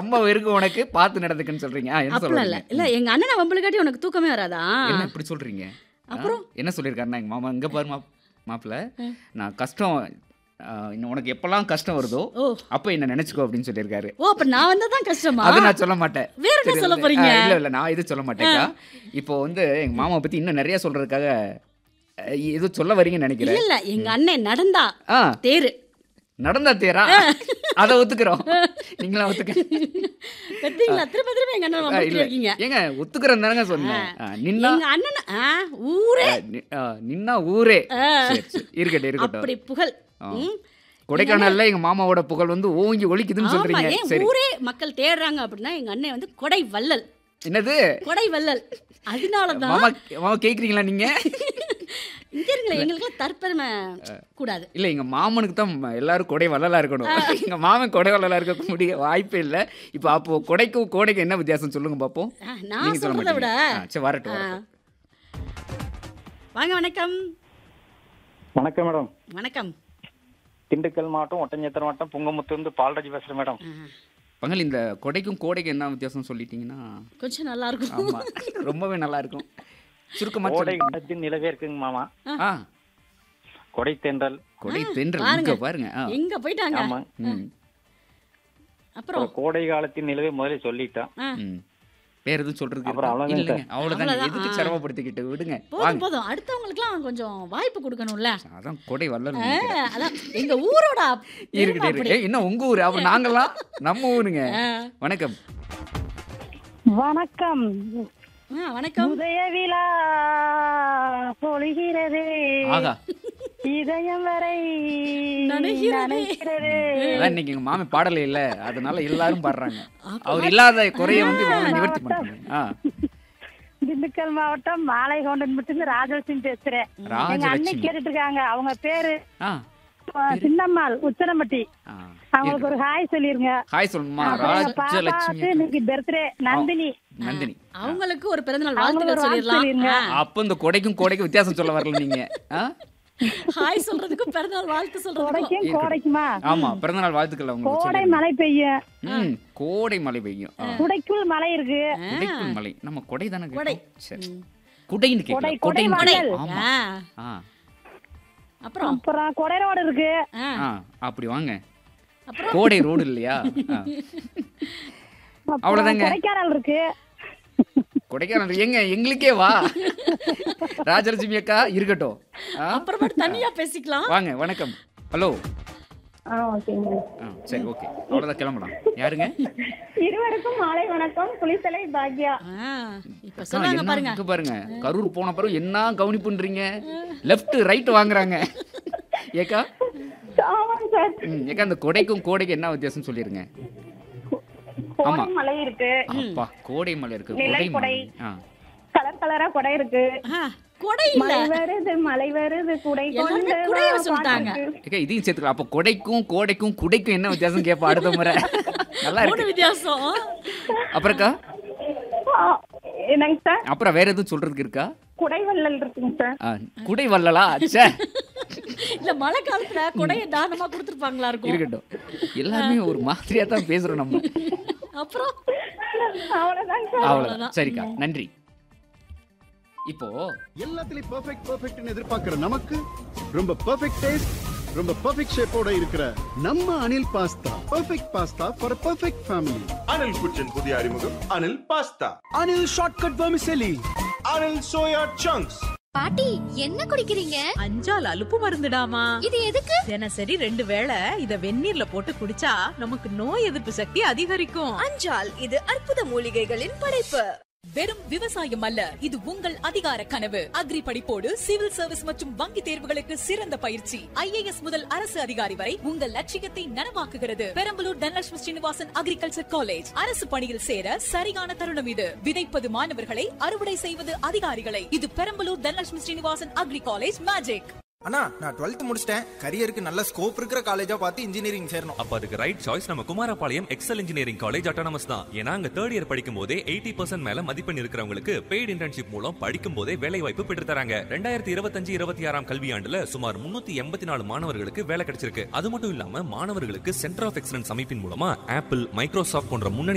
ரொம்ப இருக்கு உனக்கு பார்த்து நடந்துக்குன்னு சொல்றீங்க ஆ, என்ன அப்படிலாம் இல்ல சொல்றீங்க இல்ல எங்க அண்ணனை வம்பளுக்காட்டி உனக்கு தூக்கமே வராதா என்ன இப்படி சொல்றீங்க ஆ? அப்புறம்? என்ன சொல்லியிருக்காருன்னா எங்க மாமா இங்க பாரு மா மாப்பிள்ள நான் கஷ்டம் ஆ, இன்னும் உனக்கு எப்பெல்லாம் கஷ்டம் வருதோ ஓ அப்ப என்ன நினைச்சுக்கோ அப்படின்னு சொல்லியிருக்காரு ஓ அப்ப நான் வந்தா தான் கஷ்டமா அது நான் சொல்ல மாட்டேன் வேற என்ன சரி, சொல்ல இல்ல, போறீங்க ஆ, இல்ல இல்ல நான் இது சொல்ல மாட்டேன்க்கா இப்போ வந்து எங்க மாமா பத்தி இன்னும் நிறைய சொல்றதுக்காக அஹ், ஏதோ சொல்ல வரீங்கன்னு இல்ல நினைக்கிறேன் இல்ல எங்க அண்ணன் நடந்தா ஆ தேரு நடந்தா தேரா அதை ஒத்துக்கிறோம் நீங்களா ஒத்துக்க கத்தீங்களா திரும்ப திரும்ப எங்க அண்ணன் ஆ, வம்பளுக்கு இல்ல இருக்கீங்க ஏங்க ஒத்துக்கிறேன் தானங்க சொன்னேன் ஆ, நின்னா எங்க அண்ணன் ஆ, ஊரே ஆ, நி- ஆ, நின்னா ஊரே ஆ. சரி, சரி. இருக்கட்டும் இருக்கட்டும் அப்படி புகழ் ஆ. ம். கொடைக்கானல்ல எங்க மாமாவோட புகழ் வந்து ஓங்கி ஒலிக்குதுன்னு ஆமா சொல்றீங்க ஏன் சரி ஊரே மக்கள் தேடுறாங்க அப்படின்னா எங்க அண்ணன் வந்து கொடை வள்ளல் என்னது கொடை வள்ளல் அதனாலதான் மாமா மாமா கேக்குறீங்களா நீங்க இங்க இருங்களே எங்களுக்குலாம் தற்பெருமை கூடாது இல்ல எங்க மாமனுக்கு தான் ம- எல்லாரும் கொடை வள்ளலா இருக்கணும் எங்க மாமன் கொடை வள்ளலா இருக்க முடிய வாய்ப்பே இல்ல இப்போ அப்போ கொடைக்கும் கோடைக்கும் என்ன வித்தியாசம் சொல்லுங்க பாப்போம் ஆ, நான் நீங்க சொல்ல சொல்றதை விட மாட்டீங்க ஆ, சரி வரட்டும் ஆ. வரட்டும். வாங்க வணக்கம் வணக்கம் மேடம் வணக்கம் திண்டுக்கல் மாவட்டம் ஒட்டஞ்சத்திர மாவட்டம் புங்கமுத்துலேருந்து பால்ராஜ் பேசுகிறேன் மேடம் ஆ, பங்கல் இந்த கொடைக்கும் கோடைக்கும் என்ன வித்தியாசம் சொல்லிட்டீங்கன்னா கொஞ்சம் நல்லா இருக்கும் ஆமா ரொம்பவே நல்லா இருக்கும் சுருக்கமா கோடை சொல்லுங்க. காலத்தின் நிலவே இருக்குங்க மாமா ஆ கொடை தென்றல் கொடை தென்றல் பாருங்க. இங்க பாருங்க ஆ. எங்க போயிட்டாங்க ஆமா ம், அப்புறம் அப்புறம் கோடை காலத்தின் நிலவே முதல்ல சொல்லிட்டேன் ஆ, ம். வேற எதுவும் சொல்றதுக்கு அப்புறம் இருக்கா? அவ்வளவுதான் இல்லைங்க அவ்வளவுதாங்க அவ்வளவுதான். எதுக்கு ஆ. சிரமப்படுத்திக்கிட்டு விடுங்க போதும் வாங்க போதும் அடுத்தவங்களுக்குலாம் கொஞ்சம் வாய்ப்பு கொடுக்கணும்ல அதான் கொடை வள்ளல் ஆ, அதான் எங்க ஊரோட பெருமை இருக்கட்டும் அப்படி. இருக்கு ஏய், என்ன உங்க ஊரு அப்ப நாங்கெல்லாம் நம்ம ஊருங்க ஆ, வணக்கம் வணக்கம் ஆ, வணக்கம் உதய விழா பொழிகிறது ஆகா இதயம் வரை நனைகிறது. நனைகிறது அதான் இன்னைக்கு எங்க மாமி பாடல இல்ல அதனால எல்லாரும் பாடுறாங்க அவர் இல்லாத குறைய வந்து இவங்க நிவர்த்தி பண்றாங்க ஆ திண்டுக்கல் மாவட்டம் மாலைகொண்டன் மட்டும் ராஜலட்சுமி பேசுறேன் எங்க அண்ணன் ராஜலட்சுமி கேட்டுட்டு இருக்காங்க அவங்க பேரு ஆ அஹ், சின்னம்மாள் உச்சனம்பட்டி ஆ. அவங்களுக்கு ஒரு ஹாய் சொல்லிருங்க ஹாய் சொல்லுமா அப்புறம் எங்க ராஜலட்சுமி பாப்பாவுக்கு இன்னைக்கு பர்த்டே நந்தினி நந்தினி அவங்களுக்கு ஒரு பிறந்தநாள் அவங்களுக்கு வாழ்த்துக்கள் ஒரு வாழ்த்து சொல்லிடலாம் சொல்லிருங்க. அப்ப இந்த கொடைக்கும் கோடைக்கும் வித்தியாசம் சொல்ல வரல நீங்க ஆ? ஹாய் சொல்றதுக்கும் பிறந்தநாள் வாழ்த்து சொல்றதுக்கும் கோடைக்கும் கோடைக்குமா ஆமா பிறந்தநாள் வாழ்த்துக்கள் உங்களுக்கு கோடை சொல்லிடுங்க. மழை பெய்யும் ம் கோடை மழை பெய்யும் ஆ. குடைக்குள் மழை இருக்கு குடைக்குள் மலை நம்ம கொடை தானே கொடை. கேட்டோம். சரி குடைன்னு கேட்கல கொடை, கொடை கொடை மலை வள்ளல். ஆமா ஆ, ஆ அப்புறம் அப்புறம் கொடை ரோடு இருக்கு ஆ, ஆ அப்படி வாங்க அப்புறம் கோடை ரோடு இல்லையா ஆ. அப்புறம் அவ்வளவுதாங்க. கொடைக்கானல் இருக்கு கொடைக்கானல் எங்க எங்களுக்கே வா ராஜலட்சுமி அக்கா இருக்கட்டும் ஆ, அப்புறமா தனியா பேசிக்கலாம் வாங்க வணக்கம் ஹலோ ஆ ஓகேங்க ஆ சரி ஓகே அவ்வளோதான் கிளம்பலாம் யாருங்க இருவருக்கும் மாலை வணக்கம் புலித்தலை பாக்யா ஆ, இப்ப அக்கா, சொல்றாங்க என்ன பாருங்க இங்க பாருங்க கரூர் போன பிறகு என்ன கவனிப்புன்றீங்க லெஃப்ட் ரைட் வாங்குறாங்க ஏக்கா ஆமாங்க சார் ம் ஏக்கா இந்த கொடைக்கும் கோடைக்கும் என்ன வித்தியாசம் சொல்லிருங்க ஆமா. கோடை மலை இருக்கு அப்பா கோடை மலை இருக்கு நிலை கொடை மலை கொடை. ஆ கலர் கலரா கொடை இருக்கு ஆ, கொடை இல்ல மலை வருது மலை வருது குடை எல்லாருமே கொண்டு குடைய வா சொல்லிட்டாங்க. பாட்டுக்கு. ஏக்கா இதையும் சேர்த்துக்கலாம் அப்போ கொடைக்கும் கோடைக்கும் குடைக்கும் என்ன வித்தியாசம் கேட்பா அடுத்த முறை நல்லா மூணு இருக்கு வித்தியாசம் அப்புறம்க்கா ஆ, என்னங்க சார் அப்புறம் வேற எதுவும் சொல்றதுக்கு இருக்கா குடை வள்ளல் இருக்குங்க சார் ஆ, குடை வல்லலா ச்சே இல்ல மழை காலத்துல கொடைய தானமா கொடுத்துருப்பாங்களா இருக்கும் இருக்கட்டும் எல்லாருமே ஒரு மாதிரியா தான் பேசுறோம் நம்ம அப்புறம் அவ்வளவுதாங்க சார் அவ்வளவுதான் சரிக்கா நன்றி இப்போ எல்லாத்துலயும் பெர்ஃபெக்ட் பெர்ஃபெக்ட்னு எதிர்பார்க்கிற நமக்கு ரொம்ப பெர்ஃபெக்ட் டேஸ்ட் ரொம்ப பெர்ஃபெக்ட் ஷேப்போட இருக்கிற நம்ம Anil pasta perfect pasta for perfect family Anil kitchen புதிய அறிமுகம் Anil pasta Anil shortcut vermicelli Anil soya chunks பாட்டி என்ன குடிக்கிறீங்க அஞ்சால் அலுப்பு மருந்துடாமா இது எதுக்கு தினசரி ரெண்டு வேளை இத வெந்நீர்ல போட்டு குடிச்சா நமக்கு நோய் எதிர்ப்பு சக்தி அதிகரிக்கும் அஞ்சால் இது அற்புத மூலிகைகளின் படைப்பு வெறும் விவசாயம் அல்ல இது உங்கள் அதிகார கனவு அக்ரி படிப்போடு சிவில் சர்வீஸ் மற்றும் வங்கி தேர்வுகளுக்கு சிறந்த பயிற்சி ஐஏஎஸ் முதல் அரசு அதிகாரி வரை உங்கள் லட்சியத்தை நனவாக்குகிறது பெரம்பலூர் தனலட்சுமி ஸ்ரீனிவாசன் அக்ரிகல்ச்சர் காலேஜ் அரசு பணியில் சேர சரியான தருணம் இது விதைப்பது மாணவர்களை அறுவடை செய்வது அதிகாரிகளை இது Perambalur Dhanalakshmi Srinivasan agri college magic அண்ணா நான் டுவெல்த் முடிச்சிட்டேன் கரியருக்கு நல்ல ஸ்கோப் இருக்கிற காலேஜா பார்த்து இன்ஜினியரிங் சேரணும் அப்ப அதுக்கு ரைட் சாய்ஸ் நம்ம Kumarapalayam Excel engineering college autonomous தான் ஏன்னா அங்க தேர்ட் இயர் படிக்கும் போதே எயிட்டி பர்சன்ட் மேல மதிப்பெண் இருக்கிறவங்களுக்கு பெய்டு இன்டர்ன்ஷிப் மூலம் படிக்கும் போதே வேலை வாய்ப்பு பெற்று தராங்க ரெண்டாயிரத்தி இருபத்தஞ்சு இருபத்தி ஆறாம் கல்வியாண்டுல சுமார் முன்னூத்தி எண்பத்தி நாலு மாணவர்களுக்கு வேலை கிடைச்சிருக்கு அது மட்டும் இல்லாம மாணவர்களுக்கு சென்டர் ஆஃப் எக்ஸலன்ஸ் அமைப்பின் மூலமா ஆப்பிள் மைக்ரோசாஃப்ட் போன்ற முன்னணி